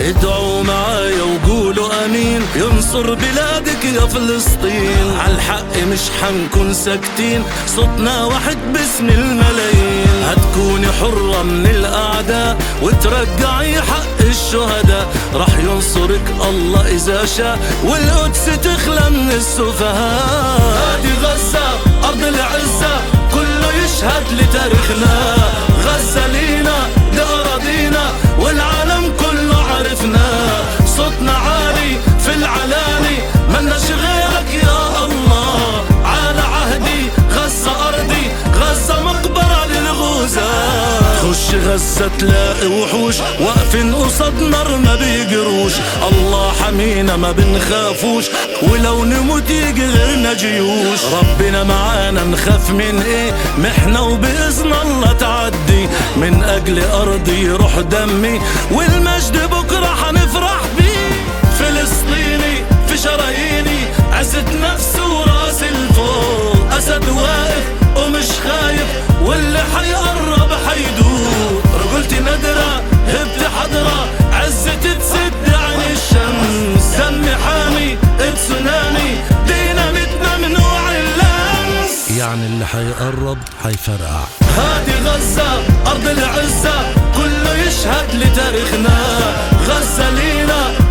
ادعوا معايا وقولوا امين ينصر بلادك يا فلسطين عالحق مش حنكون ساكتين صوتنا واحد باسم الملايين هتكوني حرة من الاعداء وترجعي حق الشهداء رح ينصرك الله اذا شاء والقدس تخلى من السفهاء هادي غزة ارض العزة كله يشهد لتاريخنا غزة لينا ده أراضينا والعالم كله عرفنا صوتنا عالي في العلالي مناش غيرك يا الله على عهدي غزة أرضي غزة مقبرة للغزاة خش غزة تلاقي وحوش واقفين قصاد نار ما بيجروش الله حمينا ما بنخافوش ولو نموت يجي غيرنا جيوش ربنا معانا نخاف من ايه محنة وبإذن الله تعدي من أجل أرضي يروح دمي والمجد بكرة حنفرح بيه فلسطيني في شراييني عزت نفسي وراس الفوق أسد واقف ومش خايف واللي حيقرب حيدوق رجولتي نادرة هبت حضرة عزتي تسد عن الشمس دمي حامي تسونامي ديناميتنا ممنوع اللمس يعني اللي حيقرب حيفرقع هادي غزة أرض العزة كله يشهد لتاريخنا غزة لينا